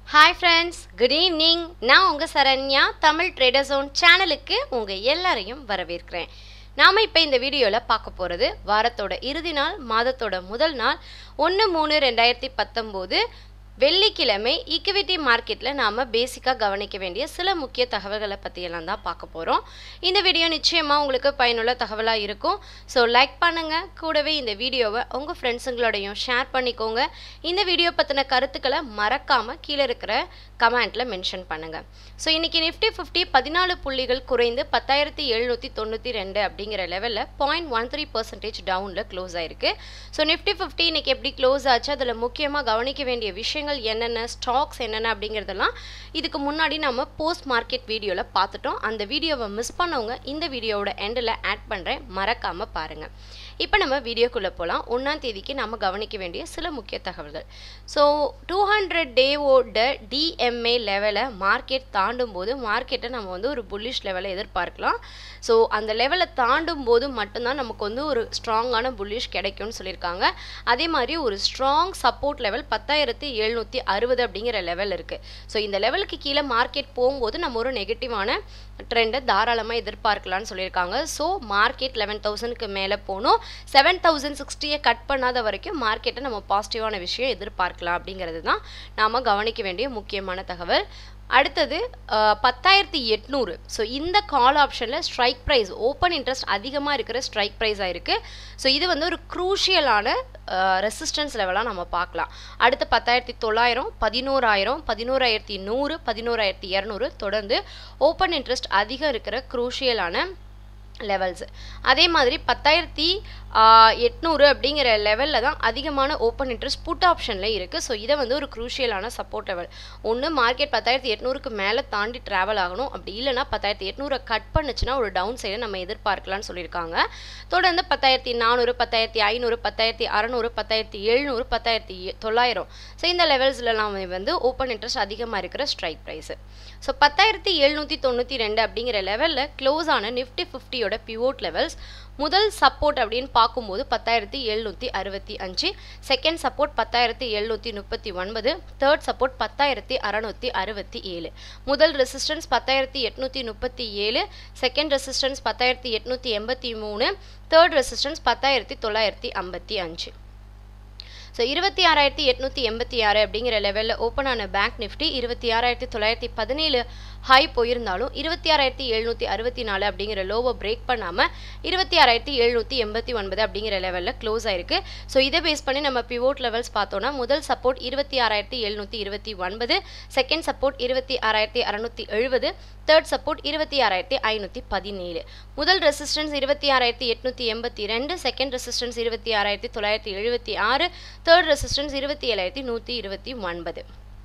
Hi friends good evening நான் உங்கள் Saranya Tamil trader zone சேனலுக்கு உங்கள் எல்லாரையும் வரவேற்கிறேன் நாம் இப்போ இந்த வீடியோவில் பார்க்க போகிறது வாரத்தோட இறுதி நாள் மாதத்தோட முதல் நாள் ஒன்று மூணு ரெண்டாயிரத்தி பத்தொம்போது வெள்ளிக்கிழமை ஈக்விட்டி மார்க்கெட்டில் நாம் பேசிக்காக கவனிக்க வேண்டிய சில முக்கிய தகவல்களை பற்றியெல்லாம் தான் பார்க்க போகிறோம் இந்த வீடியோ நிச்சயமாக உங்களுக்கு பயனுள்ள தகவலாக இருக்கும் ஸோ லைக் பண்ணுங்கள் கூடவே இந்த வீடியோவை உங்கள் ஃப்ரெண்ட்ஸுங்களோடையும் ஷேர் பண்ணிக்கோங்க இந்த வீடியோ பற்றின கருத்துக்களை மறக்காமல் கீழே இருக்கிற கமெண்ட்டில் மென்ஷன் பண்ணுங்கள் ஸோ இன்றைக்கி நிஃப்டி ஃபிஃப்டி பதினாலு புள்ளிகள் குறைந்து பத்தாயிரத்தி எழுநூற்றி தொண்ணூற்றி ரெண்டு அப்படிங்கிற லெவலில் பாயிண்ட் ஒன் த்ரீ பர்சன்டேஜ் டவுனில் க்ளோஸ் ஆயிருக்கு ஸோ நிஃப்டி ஃபிஃப்டி இன்றைக்கி எப்படி க்ளோஸ் ஆச்சு அதில் முக்கியமாக கவனிக்க வேண்டிய விஷயங்கள் என்னென்ன ஸ்டாக்ஸ் என்னென்ன அப்படிங்கிறதெல்லாம் இதுக்கு முன்னாடி நம்ம போஸ்ட் மார்க்கெட் வீடியோவில் பார்த்துட்டோம் அந்த வீடியோவை மிஸ் பண்ணவங்க இந்த வீடியோவோட எண்டில் ஆட் பண்ணுறேன் மறக்காமல் பாருங்கள் இப்போ நம்ம வீடியோக்குள்ளே போகலாம் ஒன்றாம் தேதிக்கு நம்ம கவனிக்க வேண்டிய சில முக்கிய தகவல்கள் ஸோ டூ ஹண்ட்ரட் டேவோட டிஎம்ஏ லெவலை மார்க்கெட் தாண்டும் போது மார்க்கெட்டை நம்ம வந்து ஒரு புல்லிஷ் லெவலை எதிர்பார்க்கலாம் ஸோ அந்த லெவலை தாண்டும் போது மட்டும்தான் நமக்கு வந்து ஒரு ஸ்ட்ராங்கான புல்லிஷ் கிடைக்கும்னு சொல்லியிருக்காங்க அதே மாதிரி ஒரு ஸ்ட்ராங் சப்போர்ட் லெவல் பத்தாயிரத்தி எழுநூற்றி அறுபது அப்படிங்கிற லெவல் இருக்குது ஸோ இந்த லெவலுக்கு கீழே மார்க்கெட் போகும்போது நம்ம ஒரு நெகட்டிவான ட்ரெண்டை தாராளமாக எதிர்பார்க்கலாம்னு சொல்லியிருக்காங்க ஸோ மார்க்கெட் லெவன் தௌசண்ட்க்கு மேலே போகணும் செவன் தௌசண்ட் சிக்ஸ்டியை கட் பண்ணாத வரைக்கும் மார்க்கெட்டை நம்ம பாசிட்டிவான விஷயம் எதிர்பார்க்கலாம் அப்படிங்கிறது தான் நாம் கவனிக்க வேண்டிய முக்கியமான தகவல் அடுத்தது பத்தாயிரத்தி எட்நூறு ஸோ இந்த கால் ஆப்ஷனில் ஸ்ட்ரைக் ப்ரைஸ் ஓப்பன் இன்ட்ரெஸ்ட் அதிகமாக இருக்கிற ஸ்ட்ரைக் ப்ரைஸாக இருக்குது ஸோ இது வந்து ஒரு க்ரூஷியலான ரெசிஸ்டன்ஸ் லெவலாக நம்ம பார்க்கலாம் அடுத்து பத்தாயிரத்தி தொள்ளாயிரம் பதினோராயிரம் பதினோராயிரத்தி நூறு பதினோராயிரத்தி இரநூறு தொடர்ந்து ஓப்பன் இன்ட்ரெஸ்ட் அதிகம் இருக்கிற க்ரூஷியலான லெவல்ஸ் அதே மாதிரி பத்தாயிரத்தி எட்நூறு அப்படிங்கிற லெவலில் தான் அதிகமான ஓப்பன் இன்ட்ரெஸ்ட் புட் ஆப்ஷனில் இருக்குது ஸோ இதை வந்து ஒரு க்ரூஷியலான சப்போர்ட் லெவல் ஒன்று மார்க்கெட் பத்தாயிரத்தி எட்நூறுக்கு மேலே தாண்டி ட்ராவல் ஆகணும் அப்படி இல்லைனா பத்தாயிரத்தி எட்நூறை கட் பண்ணுச்சுன்னா ஒரு டவுன் சைடை நம்ம எதிர்பார்க்கலாம்னு சொல்லியிருக்காங்க தொடர்ந்து பத்தாயிரத்தி நானூறு பத்தாயிரத்தி ஐநூறு பத்தாயிரத்தி அறநூறு பத்தாயிரத்தி எழுநூறு பத்தாயிரத்தி தொள்ளாயிரம் ஸோ இந்த லெவல்ஸ்லலாம் வந்து ஓப்பன் இன்ட்ரெஸ்ட் அதிகமாக இருக்கிற ஸ்ட்ரைக் ப்ரைஸு ஸோ பத்தாயிரத்தி எழுநூற்றி தொண்ணூற்றி ரெண்டு அப்படிங்கிற லெவலில் க்ளோஸ் ஆன நிஃப்டி ஃபிஃப்டியோட பிவோட் லெவல்ஸ் முதல் சப்போர்ட் அப்படின்னு பார்க்கும்போது பத்தாயிரத்தி எழுநூற்றி அறுபத்தி அஞ்சு செகண்ட் சப்போர்ட் பத்தாயிரத்தி எழுநூற்றி முப்பத்தி ஒன்பது தேர்ட் சப்போர்ட் பத்தாயிரத்தி அறநூற்றி அறுபத்தி ஏழு முதல் ரெசிஸ்டன்ஸ் பத்தாயிரத்தி எட்நூற்றி முப்பத்தி ஏழு செகண்ட் ரெசிஸ்டன்ஸ் பத்தாயிரத்தி எட்நூற்றி எண்பத்தி மூணு தேர்ட் ரெசிஸ்டன்ஸ் பத்தாயிரத்தி தொள்ளாயிரத்தி ஐம்பத்தி அஞ்சு ஸோ இருபத்தி ஆறாயிரத்தி எட்நூற்றி எண்பத்தி ஆறு அப்படிங்கிற லெவலில் ஓப்பன் ஆன பேங்க் நிஃப்டி இருபத்தி ஆறாயிரத்தி தொள்ளாயிரத்தி பதினேழு ஹை போயிருந்தாலும் இருபத்தி ஆறாயிரத்தி எழுநூற்றி அறுபத்தி நாலு அப்படிங்கிற லோவை பிரேக் பண்ணாமல் இருபத்தி ஆறாயிரத்தி எழுநூற்றி எண்பத்தி ஒன்பது அப்படிங்கிற லெவலில் க்ளோஸ் ஆயிருக்கு ஸோ இதை பேஸ் பண்ணி நம்ம பிவோட் லெவல்ஸ் பார்த்தோன்னா முதல் சப்போர்ட் இருபத்தி ஆறாயிரத்தி எழுநூற்றி இருபத்தி ஒன்பது செகண்ட் சப்போர்ட் இருபத்தி ஆறாயிரத்தி அறநூற்றி எழுபது தேர்ட் சப்போர்ட் இருபத்தி ஆறாயிரத்தி ஐநூற்றி பதினேழு முதல் ரெசிஸ்டன்ஸ் இருபத்தி ஆறாயிரத்தி எட்நூற்றி எண்பத்தி ரெண்டு செகண்ட் ரெசிஸ்டன்ஸ் இருபத்தி ஆறாயிரத்தி தொள்ளாயிரத்தி எழுபத்தி ஆறு தேர்ட் ரெசிஸ்டன்ஸ் இருபத்தி ஏழாயிரத்தி நூற்றி இருபத்தி ஒன்பது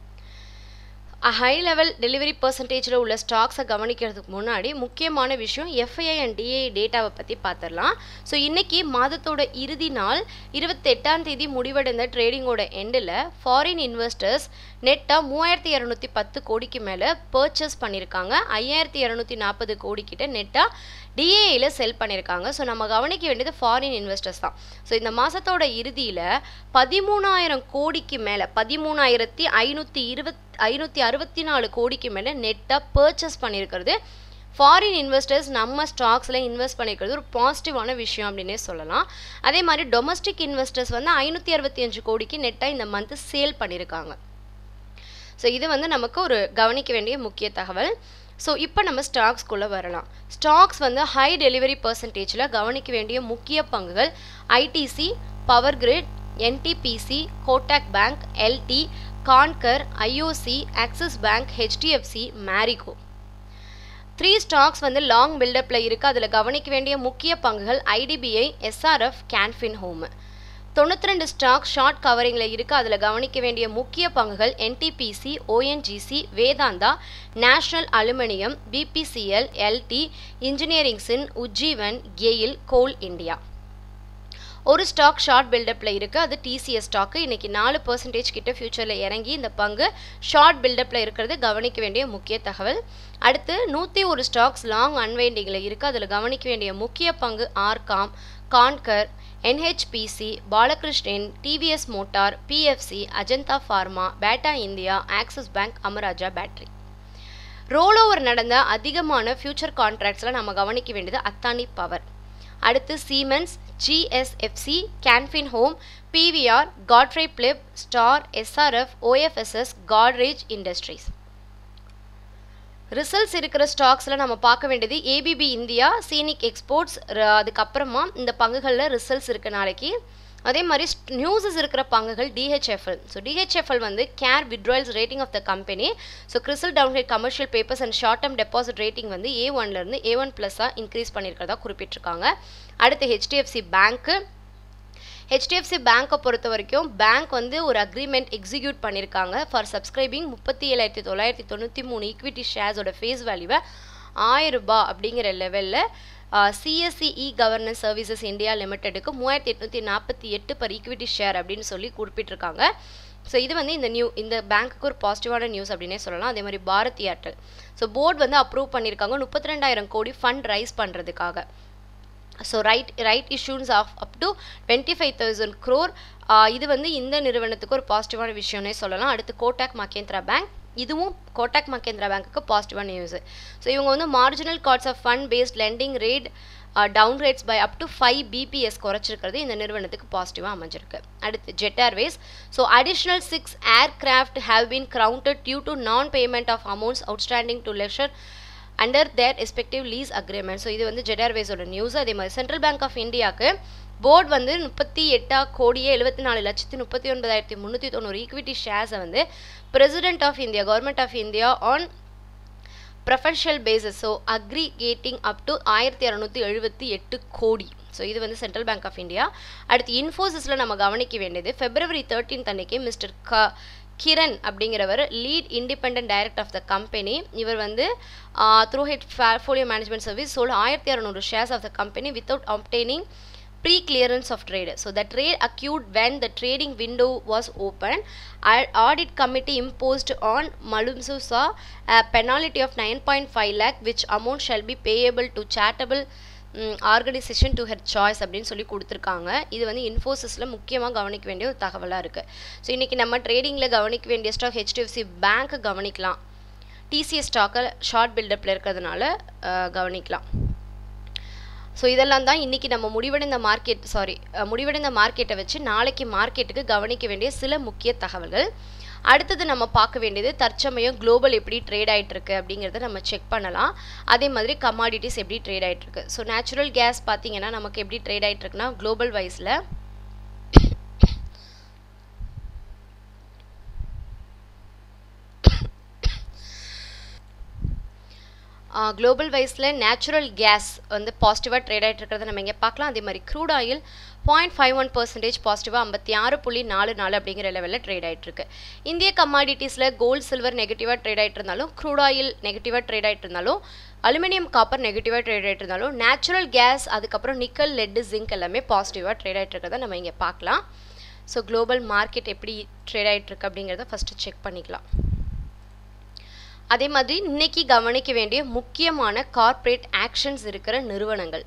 ஹை லெவல் டெலிவரி பர்சன்டேஜில் உள்ள ஸ்டாக்ஸை கவனிக்கிறதுக்கு முன்னாடி முக்கியமான விஷயம் எஃப்ஐஐ அண்ட் டிஐ டேட்டாவை பற்றி பார்த்துடலாம் ஸோ இன்றைக்கி மாதத்தோட இறுதி நாள் இருபத்தெட்டாம் தேதி முடிவடைந்த ட்ரேடிங்கோட எண்டில் ஃபாரின் இன்வெஸ்டர்ஸ் நெட்டாக மூவாயிரத்தி இரநூத்தி பத்து கோடிக்கு மேலே பர்ச்சேஸ் பண்ணியிருக்காங்க ஐயாயிரத்தி இரநூத்தி நாற்பது கோடிக்கிட்ட நெட்டாக டிஏயில் செல் பண்ணியிருக்காங்க ஸோ நம்ம கவனிக்க வேண்டியது ஃபாரின் இன்வெஸ்டர்ஸ் தான் ஸோ இந்த மாதத்தோட இறுதியில் பதிமூணாயிரம் கோடிக்கு மேலே பதிமூணாயிரத்தி ஐநூற்றி இருபத் ஐநூற்றி அறுபத்தி நாலு கோடிக்கு மேலே நெட்டாக பர்ச்சேஸ் பண்ணியிருக்கிறது ஃபாரின் இன்வெஸ்டர்ஸ் நம்ம ஸ்டாக்ஸில் இன்வெஸ்ட் பண்ணியிருக்கிறது ஒரு பாசிட்டிவான விஷயம் அப்படின்னே சொல்லலாம் அதே மாதிரி டொமஸ்டிக் இன்வெஸ்டர்ஸ் வந்து ஐநூற்றி அறுபத்தி அஞ்சு கோடிக்கு நெட்டாக இந்த மந்த்து சேல் பண்ணியிருக்காங்க ஸோ இது வந்து நமக்கு ஒரு கவனிக்க வேண்டிய முக்கிய தகவல் ஸோ இப்போ நம்ம ஸ்டாக்ஸ்குள்ளே வரலாம் ஸ்டாக்ஸ் வந்து ஹை டெலிவரி பர்சன்டேஜில் கவனிக்க வேண்டிய முக்கிய பங்குகள் ITC power grid NTPC Kotak bank LT Concor IOC Axis bank HDFC Marico three stocks வந்து லாங் பில்டப்பில் இருக்குது அதில் கவனிக்க வேண்டிய முக்கிய பங்குகள் ஐடிபிஐ எஸ்ஆர்எஃப் கேன்ஃபின் ஹோம் தொண்ணூற்றி ரெண்டு ஸ்டாக் ஷார்ட் கவரிங்கில் இருக்குது அதில் கவனிக்க வேண்டிய முக்கிய பங்குகள் NTPC ONGC Vedanta National Aluminium BPCL LT இன்ஜினியரிங்ஸின் உஜ்ஜீவன் கெயில் கோல் இந்தியா ஒரு ஸ்டாக் ஷார்ட் பில்டப்பில் இருக்குது அது டிசிஎஸ் ஸ்டாக்கு இன்றைக்கி நாலு பர்சன்டேஜ் கிட்ட ஃபியூச்சரில் இறங்கி இந்த பங்கு ஷார்ட் பில்டப்பில் இருக்கிறது கவனிக்க வேண்டிய முக்கிய தகவல் அடுத்து நூற்றி ஒரு ஸ்டாக்ஸ் லாங் அன்வைண்டிங்கில் இருக்குது அதில் கவனிக்க வேண்டிய முக்கிய பங்கு RCom Concor NHPC Balakrishnan TVS motor PFC Ajanta pharma Bata India Axis bank Amara Raja battery roll over நடந்த அதிகமான ஃபியூச்சர் கான்ட்ராக்ட்ஸில் நம்ம கவனிக்க வேண்டியது அத்தானி பவர் அடுத்து Siemens GSFC Canfin home PVR Godrej பிளிப் ஸ்டார் SRF OFSS Godrej industries results இருக்கிற ஸ்டாக்ஸில் நம்ம பார்க்க வேண்டியது ஏபிபி இந்தியா சீனிக் எக்ஸ்போர்ட்ஸ் அதுக்கப்புறமா இந்த பங்குகளில் ரிசல்ட்ஸ் இருக்க நாளைக்கு அதே மாதிரி நியூஸஸ் இருக்கிற பங்குகள் டிஹெச்எஃப்எல் ஸோ டிஹெச்எஃப்எல் வந்து CARE withdrawals rating of the company so CRISIL downgrade commercial papers and short term deposit rating வந்து ஏ ஒன்லேருந்து ஏ ஒன் ப்ளஸ்ஸாக இன்க்ரீஸ் பண்ணியிருக்கிறதா குறிப்பிட்டிருக்காங்க அடுத்து ஹெச்டிஎஃப்சி பேங்க்கு ஹெச்டிஎஃப்சி பேங்க்கை பொறுத்த வரைக்கும் பேங்க் வந்து ஒரு அக்ரிமெண்ட் எக்ஸிக்யூட் பண்ணியிருக்காங்க ஃபார் சப்ஸ்கிரைபிங் முப்பத்தி ஏழாயிரத்தி தொள்ளாயிரத்தி தொண்ணூற்றி மூணு ஈக்விட்டி ஷேர்ஸோட ஃபேஸ் வேல்யூவை ஆயிரம் ரூபாய் அப்படிங்கிற லெவலில் CSC e governance services India லிமிடெடுக்கு மூவாயிரத்தி எட்நூற்றி நாற்பத்தி எட்டு பர் ஈக்விட்டி ஷேர் அப்படின்னு சொல்லி குறிப்பிட்டிருக்காங்க ஸோ இது வந்து இந்த நியூ இந்த பேங்க்குக்கு ஒரு பாசிட்டிவான நியூஸ் அப்படின்னே சொல்லலாம் அதே மாதிரி பாரதி ஏர்டெல் ஸோ போர்டு வந்து அப்ரூவ் பண்ணியிருக்காங்க முப்பத்தி ரெண்டாயிரம் கோடி ஃபண்ட் ரைஸ் பண்ணுறதுக்காக so right right issuance of up to twenty five thousand crore இது வந்து இந்த நிறுவனத்துக்கு ஒரு பாசிட்டிவான விஷயம்னே சொல்லலாம் அடுத்து கோட்டாக் மகேந்திரா பேங்க் இதுவும் கோட்டாக் மகேந்திரா பேங்க்குக்கு பாசிட்டிவான நியூஸ் ஸோ இவங்க வந்து marginal cost of fund based lending rate down rates by up to five bps குறைச்சிருக்கிறது இந்த நிறுவனத்துக்கு பாசிட்டிவாக அமைஞ்சிருக்கு அடுத்து jet airways so additional six aircraft have been grounded due to non payment of amounts outstanding to lessor under their respective lease agreement so இது வந்து jet ஏர்வேஸோட news அதே மாதிரி சென்ட்ரல் பேங்க் ஆஃப் இந்தியாவுக்கு போர்டு வந்து முப்பத்தி எட்டா கோடியே எழுபத்தி நாலு லட்சத்தி முப்பத்தி ஒன்பதாயிரத்தி முந்நூற்றி தொண்ணூறு ஈக்விட்டி ஷேர்ஸை வந்து president of India government of India on professional basis so aggregating up to ஆயிரத்தி இரநூத்தி எழுபத்தி எட்டு கோடி ஸோ இது வந்து சென்ட்ரல் பேங்க் ஆஃப் இந்தியா அடுத்து இன்ஃபோசிஸில் நம்ம கவனிக்க வேண்டியது ஃபெப்ரவரி தேர்ட்டீன்த் அன்னைக்கு மிஸ்டர் க கிரண் அப்படிங்கிறவர் lead independent director of the company இவர் வந்து through head folio management service sold ஆயிரத்தி இரநூறு shares of the company without obtaining pre-clearance of trade. So the trade occurred when the trading window was open. Our audit committee imposed on Malumsusa a penalty of 9.5 lakh which amount shall be payable to charitable organisation to her choice அப்படின்னு சொல்லி கொடுத்துருக்காங்க இது வந்து இன்ஃபோசிஸில் முக்கியமாக கவனிக்க வேண்டிய ஒரு தகவலாக இருக்குது ஸோ இன்றைக்கி நம்ம ட்ரேடிங்கில் கவனிக்க வேண்டிய ஸ்டாக் ஹெச்டிஎஃப்சி பேங்க் கவனிக்கலாம் டிசிஎஸ் ஸ்டாக்கை ஷார்ட் பில்டப்பில் இருக்கிறதுனால கவனிக்கலாம் ஸோ இதெல்லாம் தான் இன்றைக்கி நம்ம முடிவடைந்த மார்க்கெட் சாரி முடிவடைந்த மார்க்கெட்டை வச்சு நாளைக்கு மார்க்கெட்டுக்கு கவனிக்க வேண்டிய சில முக்கிய தகவல்கள் அடுத்தது நம்ம பார்க்க வேண்டியது தற்சமயம் குளோபல் எப்படி ட்ரேட் ஆகிட்டு இருக்கு அப்படிங்கிறத நம்ம செக் பண்ணலாம் அதே மாதிரி கமாடிட்டிஸ் எப்படி ட்ரேட் ஆகிட்டு இருக்கு ஸோ நேச்சுரல் கேஸ் பார்த்தீங்கன்னா நமக்கு எப்படி ட்ரேட் ஆகிட்டு இருக்குன்னா குளோபல் வைஸில் குளோபல் வைஸில் நேச்சுரல் கேஸ் வந்து பாசிட்டிவாக ட்ரேட் ஆகிட்டு இருக்கிறத நம்ம இங்கே பார்க்கலாம் அதே மாதிரி crude oil point five one percentage பாசிட்டிவாக ஐம்பத்தி ஆறு புள்ளி நாலு நாலு அப்படிங்கிற லெவலில் ட்ரேட் ஆகிட்டு இருக்கு இந்திய கமாடிட்டிஸில் கோல்டு சில்வர் நெகட்டிவாக ட்ரேட் ஆகிட்டு இருந்தாலும் க்ரூட் ஆயில் நெகட்டிவாக ட்ரேட் ஆகிட்டு இருந்தாலும் அலுமினியம் காப்பர் நெகட்டிவாக ட்ரேட் ஆகிட்டு இருந்தாலும் நேச்சுரல் கேஸ் அதுக்கப்புறம் நிக்கல் லெட்டு ஜிங்க் எல்லாமே பாசிட்டிவாக ட்ரேட் ஆகிட்டு இருக்கிறத நம்ம இங்கே பார்க்கலாம் ஸோ குளோபல் மார்க்கெட் எப்படி ட்ரேட் ஆகிட்டு இருக்கு அப்படிங்கிறத ஃபஸ்ட்டு செக் பண்ணிக்கலாம் அதே மாதிரி இன்னைக்கு கவனிக்க வேண்டிய முக்கியமான கார்ப்பரேட் ஆக்ஷன்ஸ் இருக்கிற நிறுவனங்கள்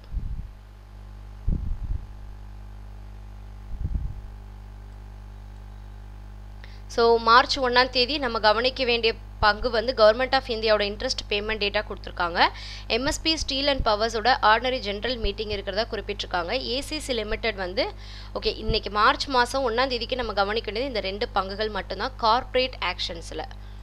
ஸோ மார்ச் ஒன்றாம் தேதி நம்ம கவனிக்க வேண்டிய பங்கு வந்து கவர்மெண்ட் ஆஃப் இந்தியாவோட இன்ட்ரெஸ்ட் பேமெண்ட் டேட்டா கொடுத்துருக்காங்க எம்எஸ்பி ஸ்டீல் அண்ட் பவர்ஸோட ஆர்டினரி ஜென்ரல் மீட்டிங் இருக்கிறதா குறிப்பிட்டிருக்காங்க ஏசிசி லிமிடெட் வந்து ஓகே இன்னைக்கு மார்ச் மாதம் ஒன்றாம் தேதிக்கு நம்ம கவனிக்க வேண்டியது இந்த ரெண்டு பங்குகள் மட்டும்தான் கார்ப்பரேட் ஆக்ஷன்ஸில்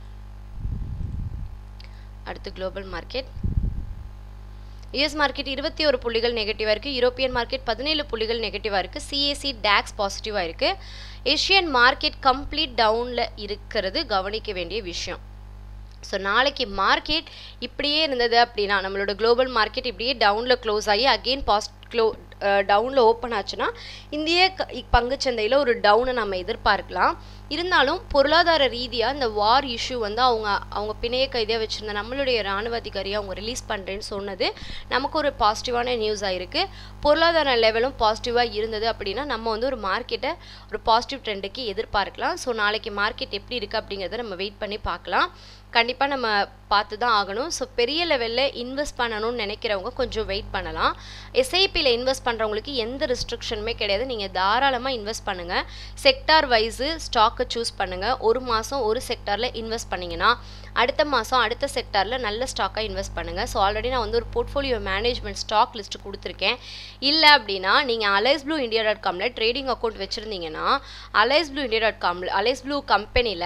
அடுத்து குளோபல் மார்க்கெட் யூஎஸ் மார்க்கெட் இருபத்தி ஒரு புள்ளிகள் நெகட்டிவாக இருக்குது யூரோப்பியன் மார்க்கெட் பதினேழு புள்ளிகள் நெகட்டிவாக இருக்குது சிஏசி டேக்ஸ் பாசிட்டிவாக இருக்குது ஏஷியன் மார்க்கெட் கம்ப்ளீட் டவுனில் இருக்கிறது கவனிக்க வேண்டிய விஷயம் ஸோ நாளைக்கு மார்க்கெட் இப்படியே இருந்தது அப்படின்னா நம்மளோட குளோபல் மார்க்கெட் இப்படியே டவுனில் க்ளோஸ் ஆகி அகெயின் பாஸ்ட் க்ளோ டவுனில் ஓப்பன் ஆச்சுன்னா இந்திய பங்குச்சந்தையில் ஒரு டவுனை நம்ம எதிர்பார்க்கலாம் இருந்தாலும் பொருளாதார ரீதியாக இந்த வார் இஷ்யூ வந்து அவங்க அவங்க பிணைய கைதியாக வச்சுருந்த நம்மளுடைய இராணுவ அதிகாரியை அவங்க ரிலீஸ் பண்ணுறேன்னு சொன்னது நமக்கு ஒரு பாசிட்டிவான நியூஸாக இருக்குது பொருளாதார லெவலும் பாசிட்டிவாக இருந்தது அப்படின்னா நம்ம வந்து ஒரு மார்க்கெட்டை ஒரு பாசிட்டிவ் ட்ரெண்டுக்கு எதிர்பார்க்கலாம் ஸோ நாளைக்கு மார்க்கெட் எப்படி இருக்குது அப்படிங்கிறத நம்ம வெயிட் பண்ணி பார்க்கலாம் கண்டிப்பாக நம்ம பார்த்து தான் ஆகணும் ஸோ பெரிய லெவலில் இன்வெஸ்ட் பண்ணணும்னு நினைக்கிறவங்க கொஞ்சம் வெயிட் பண்ணலாம் எஸ்ஐபியில் இன்வெஸ்ட் பண்ணுறவங்களுக்கு எந்த ரெஸ்ட்ரிக்ஷனுமே கிடையாது நீங்கள் தாராளமாக இன்வெஸ்ட் பண்ணுங்கள் செக்டார் வைஸு ஸ்டாக்கை சூஸ் பண்ணுங்கள் ஒரு மாதம் ஒரு செக்டாரில் இன்வெஸ்ட் பண்ணிங்கன்னா அடுத்த மாதம் அடுத்த செக்டாரில் நல்ல ஸ்டாக்காக இன்வெஸ்ட் பண்ணுங்கள் ஸோ ஆல்ரெடி நான் வந்து ஒரு போர்ட்ஃபோலியோ மேனேஜ்மெண்ட் ஸ்டாக் லிஸ்ட் கொடுத்துருக்கேன் இல்லை அப்படின்னா நீங்கள் அலைஸ் ப்ளூ இந்தியா டாட் காமில் ட்ரேடிங் அக்கௌண்ட் வச்சுருந்தீங்கன்னா அலைஸ் ப்ளூ இந்தியா டாட் காமில் அலைஸ் ப்ளூ கம்பெனியில்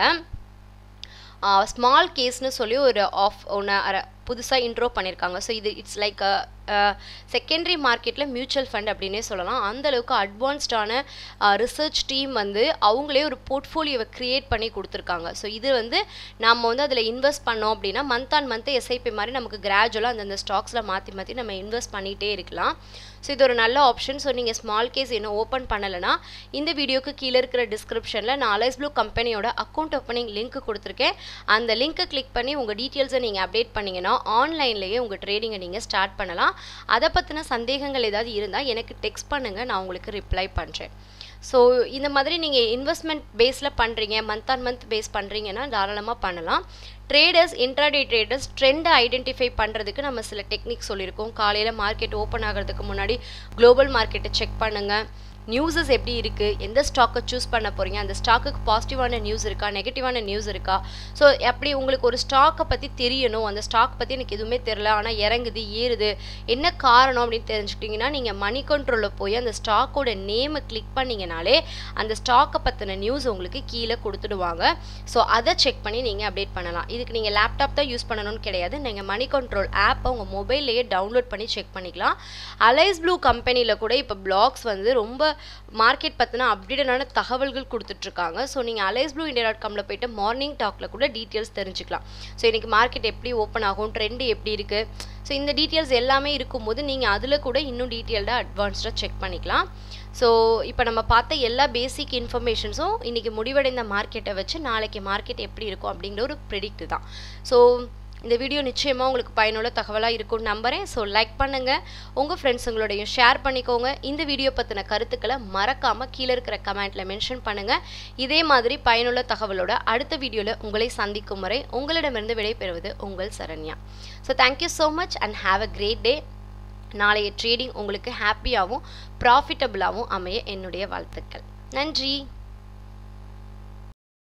ஸ்மால் கேஸ்னு சொல்லி ஒரு ஆஃப் ஒன்று புதுசாக இன்ட்ரோ பண்ணியிருக்காங்க ஸோ இது இட்ஸ் லைக் செகண்டரி மார்க்கெட்டில் மியூச்சுவல் ஃபண்ட் அப்படின்னே சொல்லலாம் அந்தளவுக்கு அட்வான்ஸ்டான ரிசர்ச் டீம் வந்து அவங்களே ஒரு போர்ட்ஃபோலியோவை க்ரியேட் பண்ணி கொடுத்துருக்காங்க ஸோ இது வந்து நம்ம வந்து அதில் இன்வெஸ்ட் பண்ணோம் அப்படின்னா மந்த் ஆன் மந்த் எஸ்ஐபி மாதிரி நமக்கு கிராஜுவலாக அந்தந்த ஸ்டாக்ஸில் மாற்றி மாற்றி நம்ம இன்வெஸ்ட் பண்ணிகிட்டே இருக்கலாம் ஸோ இது ஒரு நல்ல ஆப்ஷன் ஸோ நீங்கள் ஸ்மால் கேஸ் இன்னும் ஓப்பன் பண்ணலைன்னா இந்த வீடியோக்கு கீழே இருக்கிற டிஸ்கிரிப்ஷனில் நான் அலைஸ் ப்ளூ கம்பெனியோட அக்கௌண்ட் ஓப்பனிங் லிங்க் கொடுத்துருக்கேன் அந்த லிங்க்கை கிளிக் பண்ணி உங்கள் டீட்டெயில்ஸை நீங்கள் அப்டேட் பண்ணிங்கன்னா ஆன்லைன்லேயே உங்கள் ட்ரேடிங்கை நீங்கள் ஸ்டார்ட் பண்ணலாம் அதை பற்றின சந்தேகங்கள் ஏதாவது இருந்தால் எனக்கு டெக்ஸ்ட் பண்ணுங்கள் நான் உங்களுக்கு ரிப்ளை பண்ணுறேன் ஸோ இந்த மாதிரி நீங்கள் இன்வெஸ்ட்மெண்ட் பேஸில் பண்ணுறீங்க மந்த் ஆன் மந்த் பேஸ் பண்ணுறீங்கன்னா தாராளமாக பண்ணலாம் ட்ரேடர்ஸ் இன்ட்ராடே ட்ரேடர்ஸ் ட்ரெண்டை ஐடென்டிஃபை பண்ணுறதுக்கு நம்ம சில டெக்னிக் சொல்லியிருக்கோம் காலையில் மார்க்கெட் ஓப்பன் ஆகிறதுக்கு முன்னாடி குளோபல் மார்க்கெட்டை செக் பண்ணுங்கள் நியூஸஸ் எப்படி இருக்குது எந்த ஸ்டாக்கை சூஸ் பண்ண போகிறீங்க அந்த ஸ்டாக்குக்கு பாசிட்டிவான நியூஸ் இருக்கா நெகட்டிவான நியூஸ் இருக்கா ஸோ அப்படி உங்களுக்கு ஒரு ஸ்டாக்கை பற்றி தெரியணும் அந்த ஸ்டாக் பற்றி எனக்கு எதுவுமே தெரில ஆனால் இறங்குது ஏறுது என்ன காரணம் அப்படின்னு தெரிஞ்சுக்கிட்டிங்கன்னா நீங்கள் மணி கண்ட்ரோலில் போய் அந்த ஸ்டாக்கோட நேமை கிளிக் பண்ணிங்கனாலே அந்த ஸ்டாக்கை பற்றின நியூஸ் உங்களுக்கு கீழே கொடுத்துடுவாங்க ஸோ அதை செக் பண்ணி நீங்கள் அப்டேட் பண்ணலாம் இதுக்கு நீங்கள் லேப்டாப் தான் யூஸ் பண்ணணும்னு கிடையாது நீங்கள் மணி கண்ட்ரோல் ஆப்பை உங்கள் மொபைல்லையே டவுன்லோட் பண்ணி செக் பண்ணிக்கலாம் அலைஸ் ப்ளூ கம்பெனியில் கூட இப்போ பிளாக்ஸ் வந்து ரொம்ப மார்க்கெட் பற்றின அப்டேட்டடான தகவல்கள் கொடுத்துட்ருக்காங்க ஸோ நீங்கள் அலைஸ் ப்ளூ இந்தியா டாட் காமில் போயிட்டு மார்னிங் டாக்கில் கூட டீட்டெயில்ஸ் தெரிஞ்சுக்கலாம் ஸோ இன்றைக்கி மார்க்கெட் எப்படி ஓப்பன் ஆகும் ட்ரெண்டு எப்படி இருக்குது ஸோ இந்த டீட்டெயில்ஸ் எல்லாமே இருக்கும்போது நீங்கள் அதில் கூட இன்னும் டீட்டெயில்டாக அட்வான்ஸ்டாக செக் பண்ணிக்கலாம் ஸோ இப்போ நம்ம பார்த்த எல்லா பேசிக் இன்ஃபர்மேஷன்ஸும் இன்றைக்கி முடிவடைந்த மார்க்கெட்டை வச்சு நாளைக்கு மார்க்கெட் எப்படி இருக்கும் அப்படிங்கிற ஒரு ப்ரெடிக்ட் தான் ஸோ இந்த வீடியோ நிச்சயமாக உங்களுக்கு பயனுள்ள தகவலாக இருக்கும்னு நம்புகிறேன் ஸோ லைக் பண்ணுங்கள் உங்கள் ஃப்ரெண்ட்ஸுங்களோடையும் ஷேர் பண்ணிக்கோங்க இந்த வீடியோ பற்றின கருத்துக்களை மறக்காமல் கீழே இருக்கிற கமெண்ட்டில் மென்ஷன் பண்ணுங்கள் இதே மாதிரி பயனுள்ள தகவலோட அடுத்த வீடியோவில் உங்களை சந்திக்கும் வரை உங்களிடமிருந்து விடைபெறுவது உங்கள் Saranya so thank you so much and have a great day நாளைய ட்ரேடிங் உங்களுக்கு ஹாப்பியாகவும் ப்ராஃபிட்டபுளாகவும் அமைய என்னுடைய வாழ்த்துக்கள் நன்றி